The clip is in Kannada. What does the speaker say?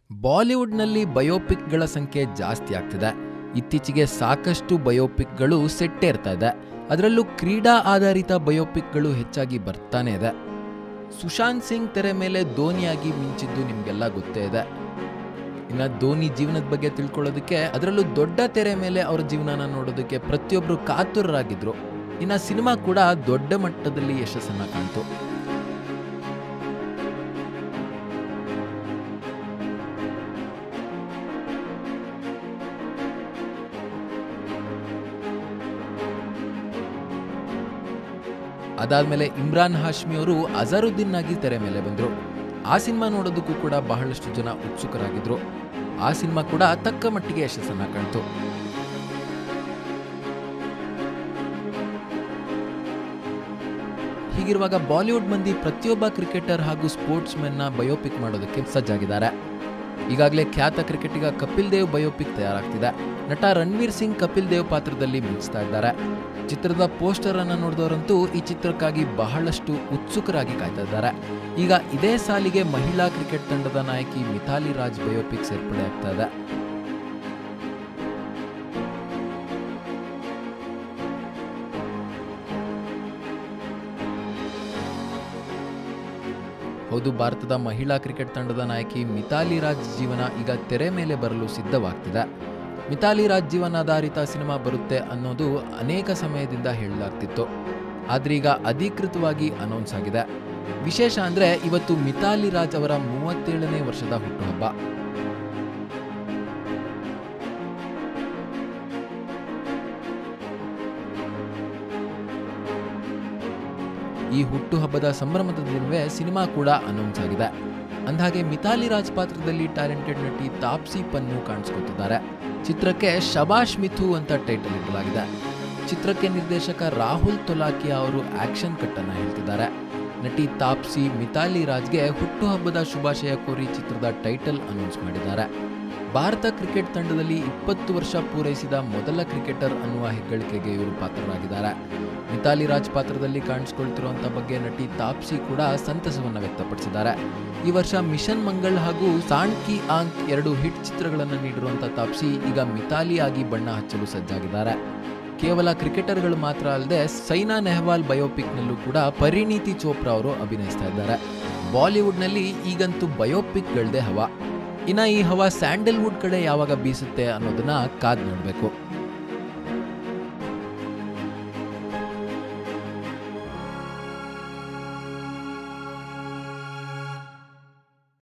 ಬಾಲಿವುಡ್ನಲ್ಲಿ ಬಯೋಪಿಕ್ಗಳ ಸಂಖ್ಯೆ ಜಾಸ್ತಿ ಆಗ್ತಿದೆ ಇತ್ತೀಚೆಗೆ ಸಾಕಷ್ಟು ಬಯೋಪಿಕ್ಗಳು ಸೆಟ್ಟೇರ್ತಾ ಇದೆ ಅದರಲ್ಲೂ ಕ್ರೀಡಾ ಆಧಾರಿತ ಬಯೋಪಿಕ್ಗಳು ಹೆಚ್ಚಾಗಿ ಬರ್ತಾನೆ ಇದೆ ಸುಶಾಂತ್ ಸಿಂಗ್ ತೆರೆ ಮೇಲೆ ಧೋನಿಯಾಗಿ ಮಿಂಚಿದ್ದು ನಿಮಗೆಲ್ಲ ಗೊತ್ತೇ ಇದೆ ಇನ್ನು ಧೋನಿ ಜೀವನದ ಬಗ್ಗೆ ತಿಳ್ಕೊಳ್ಳೋದಕ್ಕೆ ಅದರಲ್ಲೂ ದೊಡ್ಡ ತೆರೆ ಮೇಲೆ ಅವ್ರ ಜೀವನನ ನೋಡೋದಕ್ಕೆ ಪ್ರತಿಯೊಬ್ಬರು ಕಾತುರರಾಗಿದ್ರು ಇನ್ನು ಸಿನಿಮಾ ಕೂಡ ದೊಡ್ಡ ಮಟ್ಟದಲ್ಲಿ ಯಶಸ್ಸನ್ನ ಕಾಣ್ತು ಅದಾದ್ಮೇಲೆ ಇಮ್ರಾನ್ ಹಾಶ್ಮಿ ಅವರು ಅಜರುದ್ದೀನ್ ಆಗಿ ತೆರೆ ಮೇಲೆ ಬಂದರು ಆ ಸಿನಿಮಾ ನೋಡೋದಕ್ಕೂ ಕೂಡ ಬಹಳಷ್ಟು ಜನ ಉತ್ಸುಕರಾಗಿದ್ರು ಆ ಸಿನಿಮಾ ಕೂಡ ತಕ್ಕ ಮಟ್ಟಿಗೆ ಯಶಸ್ಸನ್ನ ಕಾಣ್ತು ಹೀಗಿರುವಾಗ ಬಾಲಿವುಡ್ ಮಂದಿ ಪ್ರತಿಯೊಬ್ಬ ಕ್ರಿಕೆಟರ್ ಹಾಗೂ ಸ್ಪೋರ್ಟ್ಸ್ ನ ಬಯೋಪಿಕ್ ಮಾಡೋದಕ್ಕೆ ಸಜ್ಜಾಗಿದ್ದಾರೆ ಈಗಾಗಲೇ ಖ್ಯಾತ ಕ್ರಿಕೆಟಿಗ ಕಪಿಲ್ ದೇವ್ ಬಯೋಪಿಕ್ ತಯಾರಾಗ್ತಿದೆ ನಟ ರಣವೀರ್ ಸಿಂಗ್ ಕಪಿಲ್ ದೇವ್ ಪಾತ್ರದಲ್ಲಿ ಮಿಂಚ್ತಾ ಇದ್ದಾರೆ ಚಿತ್ರದ ಪೋಸ್ಟರ್ ಅನ್ನ ನೋಡಿದವರಂತೂ ಈ ಚಿತ್ರಕ್ಕಾಗಿ ಬಹಳಷ್ಟು ಉತ್ಸುಕರಾಗಿ ಕಾಯ್ತಾ ಇದ್ದಾರೆ ಈಗ ಇದೇ ಸಾಲಿಗೆ ಮಹಿಳಾ ಕ್ರಿಕೆಟ್ ತಂಡದ ನಾಯಕಿ ಮಿಥಾಲಿ ರಾಜ್ ಬಯೋಪಿಕ್ ಸೇರ್ಪಡೆ ಆಗ್ತಾ ಇದೆ ಹೌದು ಭಾರತದ ಮಹಿಳಾ ಕ್ರಿಕೆಟ್ ತಂಡದ ನಾಯಕಿ ಮಿಥಾಲಿ ರಾಜ್ ಜೀವನ ಈಗ ತೆರೆ ಮೇಲೆ ಬರಲು ಸಿದ್ಧವಾಗ್ತಿದೆ ಮಿಥಾಲಿ ರಾಜ್ ಜೀವನಾಧಾರಿತ ಸಿನಿಮಾ ಬರುತ್ತೆ ಅನ್ನೋದು ಅನೇಕ ಸಮಯದಿಂದ ಹೇಳಲಾಗ್ತಿತ್ತು ಆದ್ರೆ ಈಗ ಅಧಿಕೃತವಾಗಿ ಅನೌನ್ಸ್ ಆಗಿದೆ ವಿಶೇಷ ಅಂದ್ರೆ ಇವತ್ತು ಮಿಥಾಲಿ ರಾಜ್ ಅವರ ಮೂವತ್ತೇಳನೇ ವರ್ಷದ ಹುಟ್ಟುಹಬ್ಬ ಈ ಹುಟ್ಟುಹಬ್ಬದ ಸಂಭ್ರಮದ ದಿನವೇ ಸಿನಿಮಾ ಕೂಡ ಅನೌನ್ಸ್ ಆಗಿದೆ ಅಂದಹಾಗೆ ಮಿಥಾಲಿ ರಾಜ್ ಪಾತ್ರದಲ್ಲಿ ಟ್ಯಾಲೆಂಟೆಡ್ ನಟಿ ತಾಪ್ಸಿ ಪನ್ನು ಕಾಣಿಸ್ಕೊತಿದ್ದಾರೆ ಚಿತ್ರಕ್ಕೆ ಶಬಾಷ್ ಮಿಥು ಅಂತ ಟೈಟಲ್ ಇಡಲಾಗಿದೆ ಚಿತ್ರಕ್ಕೆ ನಿರ್ದೇಶಕ ರಾಹುಲ್ ತೊಲಾಕಿಯಾ ಅವರು ಆಕ್ಷನ್ ಕಟ್ ಅನ್ನ ಹೇಳ್ತಿದ್ದಾರೆ ನಟಿ ತಾಪ್ಸಿ ಮಿಥಾಲಿ ರಾಜ್ಗೆ ಹುಟ್ಟುಹಬ್ಬದ ಶುಭಾಶಯ ಕೋರಿ ಚಿತ್ರದ ಟೈಟಲ್ ಅನೌನ್ಸ್ ಮಾಡಿದ್ದಾರೆ ಭಾರತ ಕ್ರಿಕೆಟ್ ತಂಡದಲ್ಲಿ ಇಪ್ಪತ್ತು ವರ್ಷ ಪೂರೈಸಿದ ಮೊದಲ ಕ್ರಿಕೆಟರ್ ಅನ್ನುವ ಹೆಗ್ಗಳಿಕೆಗೆ ಇವರು ಪಾತ್ರರಾಗಿದ್ದಾರೆ ಮಿಥಾಲಿ ರಾಜ್ ಪಾತ್ರದಲ್ಲಿ ಕಾಣಿಸ್ಕೊಳ್ತಿರುವಂತ ಬಗ್ಗೆ ನಟಿ ತಾಪ್ಸಿ ಕೂಡ ಸಂತಸವನ್ನ ವ್ಯಕ್ತಪಡಿಸಿದ್ದಾರೆ ಈ ವರ್ಷ ಮಿಷನ್ ಮಂಗಳ್ ಹಾಗೂ ಸಾಣ್ ಕಿ ಆಂಕ್ ಎರಡು ಹಿಟ್ ಚಿತ್ರಗಳನ್ನು ನೀಡಿರುವಂತ ತಾಪ್ಸಿ ಈಗ ಮಿಥಾಲಿ ಆಗಿ ಬಣ್ಣ ಹಚ್ಚಲು ಸಜ್ಜಾಗಿದ್ದಾರೆ ಕೇವಲ ಕ್ರಿಕೆಟರ್ಗಳು ಮಾತ್ರ ಅಲ್ಲದೆ ಸೈನಾ ನೆಹವಾಲ್ ಬಯೋಪಿಕ್ನಲ್ಲೂ ಕೂಡ ಪರಿಣೀತಿ ಚೋಪ್ರಾ ಅವರು ಅಭಿನಯಿಸ್ತಾ ಇದ್ದಾರೆ ಬಾಲಿವುಡ್ನಲ್ಲಿ ಈಗಂತೂ ಬಯೋಪಿಕ್ಗಳದೇ ಹವಾ ಇನ್ನ ಈ ಹವಾ ಸ್ಯಾಂಡಲ್ವುಡ್ ಕಡೆ ಯಾವಾಗ ಬೀಸುತ್ತೆ ಅನ್ನೋದನ್ನ ಕಾದ್ ನೋಡಬೇಕು